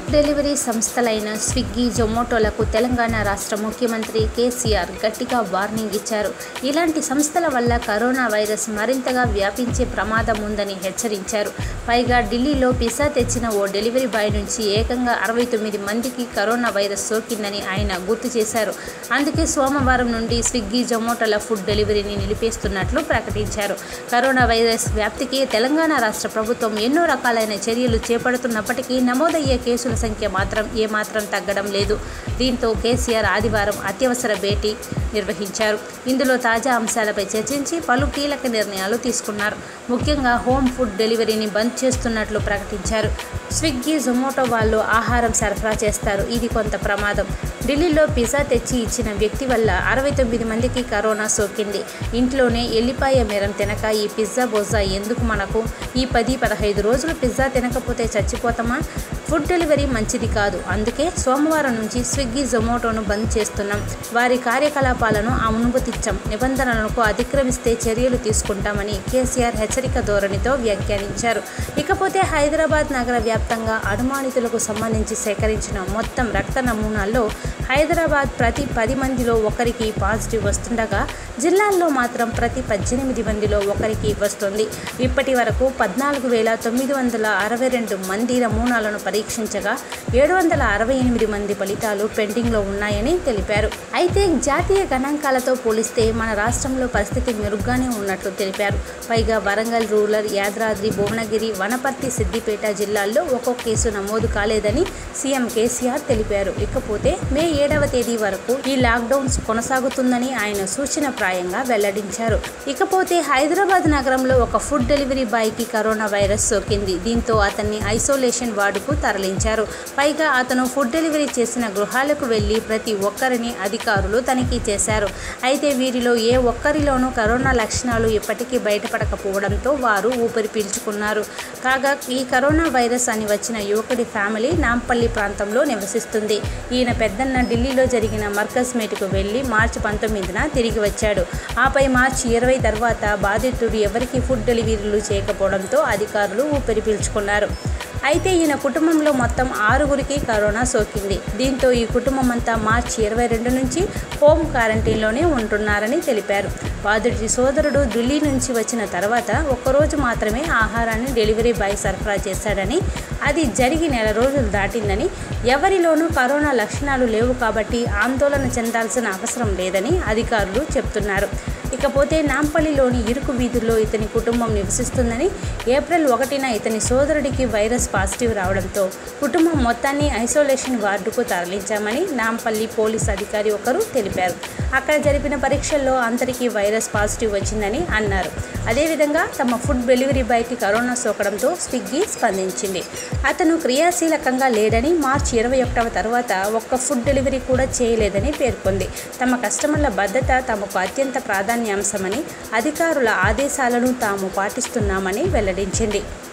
delivery సంస్థలైన స్విగ్గీ జొమాటోలకు తెలంగాణ రాష్ట్ర ముఖ్యమంత్రి కేసీఆర్ గట్టిగా వార్నింగ్ ఇచ్చారు ఇలాంటి సంస్థల వల్ల కరోనా వైరస్ మరింతగా వ్యాపించే ప్రమాదం ఉందని హెచ్చరించారు పైగా ఢిల్లీలో పిజ్జా తెచ్చిన ఓ డెలివరీ బాయ్ నుంచి ఏకంగా అరవై తొమ్మిది మందికి కరోనా వైరస్ సోకిందని ఆయన గుర్తు చేశారు అందుకే సోమవారం నుండి స్విగ్గీ జొమాటోల ఫుడ్ డెలివరీని నిలిపేస్తున్నట్లు ప్రకటించారు కరోనా వైరస్ వ్యాప్తికి తెలంగాణ రాష్ట్ర ప్రభుత్వం ఎన్నో రకాలైన చర్యలు చేపడుతున్నప్పటికీ నమోదయ్యే కేసుల సంఖ్య మాత్రం ఏమాత్రం తగ్గడం లేదు దీంతో కేసీఆర్ ఆదివారం అత్యవసర భేటీ నిర్వహించారు ఇందులో తాజా అంశాలపై చర్చించి పలు కీలక నిర్ణయాలు తీసుకున్నారు ముఖ్యంగా హోమ్ ఫుడ్ డెలివరీని బంద్ చేస్తున్నట్లు ప్రకటించారు స్విగ్గీ జొమాటో వాళ్ళు ఆహారం సరఫరా చేస్తారు ఇది కొంత ప్రమాదం ఢిల్లీలో పిజ్జా తెచ్చి ఇచ్చిన వ్యక్తి వల్ల అరవై తొమ్మిది మందికి కరోనా సోకింది ఇంట్లోనే ఎల్లిపాయ మేరం తినక ఈ పిజ్జా బొజ్జా ఎందుకు మనకు ఈ పది పదహైదు రోజులు పిజ్జా తినకపోతే చచ్చిపోతామా ఫుడ్ డెలివరీ మంచిది కాదు అందుకే సోమవారం నుంచి స్విగ్గీ జొమాటోను బంద్ చేస్తున్నాం వారి కార్యకలాపాలను అనుమతించాం నిబంధనలకు అతిక్రమిస్తే చర్యలు తీసుకుంటామని కేసీఆర్ హెచ్చరిక ధోరణితో వ్యాఖ్యానించారు ఇకపోతే హైదరాబాద్ నగర వ్యాప్తంగా అనుమానితులకు సంబంధించి సేకరించిన మొత్తం రక్త నమూనాల్లో హైదరాబాద్ ప్రతి పది మందిలో ఒకరికి పాజిటివ్ వస్తుండగా జిల్లాల్లో మాత్రం ప్రతి పద్దెనిమిది మందిలో ఒకరికి వస్తుంది ఇప్పటి వరకు పద్నాలుగు వేల తొమ్మిది వందల అరవై రెండు మంది నమూనాలను పరీక్షించగా ఏడు వందల అరవై ఎనిమిది మంది ఫలితాలు పెండింగ్లో ఉన్నాయని తెలిపారు అయితే జాతీయ గణాంకాలతో పోలిస్తే మన రాష్ట్రంలో పరిస్థితి మెరుగ్గానే ఉన్నట్లు తెలిపారు పైగా వరంగల్ రూరల్ యాదాద్రి భువనగిరి వనపర్తి సిద్దిపేట జిల్లాల్లో ఒక్కో కేసు నమోదు కాలేదని సీఎం కేసీఆర్ తెలిపారు ఇకపోతే మే ఏడవ తేదీ వరకు ఈ లాక్డౌన్ కొనసాగుతుందని ఆయన సూచన ప్రాయంగా వెల్లడించారు ఇకపోతే హైదరాబాద్ నగరంలో ఒక ఫుడ్ డెలివరీ బాయ్కి కరోనా వైరస్ సోకింది దీంతో అతన్ని ఐసోలేషన్ వార్డుకు తరలించారు పైగా అతను ఫుడ్ డెలివరీ చేసిన గృహాలకు వెళ్లి ప్రతి ఒక్కరిని అధికారులు తనిఖీ చేశారు అయితే వీరిలో ఏ ఒక్కరిలోనూ కరోనా లక్షణాలు ఇప్పటికీ బయటపడకపోవడంతో వారు ఊపిరి పీల్చుకున్నారు కాగా ఈ కరోనా వైరస్ అని వచ్చిన యువకుడి ఫ్యామిలీ నాంపల్లి ప్రాంతంలో నివసిస్తుంది ఈయన పెద్దన్న ఢిల్లీలో జరిగిన మర్కజ్ మీట్కు వెళ్లి మార్చి పంతొమ్మిదిన తిరిగి వచ్చాడు ఆపై మార్చి ఇరవై తర్వాత బాధితుడు ఎవరికి ఫుడ్ డెలివరీలు చేయకపోవడంతో అధికారులు ఊపిరి పీల్చుకున్నారు అయితే ఈయన కుటుంబంలో మొత్తం ఆరుగురికి కరోనా సోకింది దీంతో ఈ కుటుంబం అంతా మార్చి ఇరవై రెండు నుంచి హోమ్ క్వారంటైన్లోనే ఉంటున్నారని తెలిపారు బాధితుడి సోదరుడు ఢిల్లీ నుంచి వచ్చిన తర్వాత ఒక్కరోజు మాత్రమే ఆహారాన్ని డెలివరీ బాయ్ సరఫరా చేశాడని అది జరిగి నెల రోజులు దాటిందని ఎవరిలోనూ కరోనా లక్షణాలు లేవు కాబట్టి ఆందోళన చెందాల్సిన అవసరం లేదని అధికారులు చెప్తున్నారు ఇకపోతే నాంపల్లిలోని ఇరుకు వీధుల్లో ఇతని కుటుంబం నివసిస్తుందని ఏప్రిల్ ఒకటిన ఇతని సోదరుడికి వైరస్ పాజిటివ్ రావడంతో కుటుంబం మొత్తాన్ని ఐసోలేషన్ వార్డుకు తరలించామని నాంపల్లి పోలీస్ అధికారి ఒకరు తెలిపారు అక్కడ జరిపిన పరీక్షల్లో అందరికీ వైరస్ పాజిటివ్ వచ్చిందని అన్నారు అదేవిధంగా తమ ఫుడ్ డెలివరీ బాయ్కి కరోనా సోకడంతో స్విగ్గీ స్పందించింది అతను క్రియాశీలకంగా లేడని మార్చి ఇరవై ఒకటవ తర్వాత ఒక్క ఫుడ్ డెలివరీ కూడా చేయలేదని పేర్కొంది తమ కస్టమర్ల భద్రత తమకు అత్యంత ప్రాధాన్యాంశమని అధికారుల ఆదేశాలను తాము పాటిస్తున్నామని వెల్లడించింది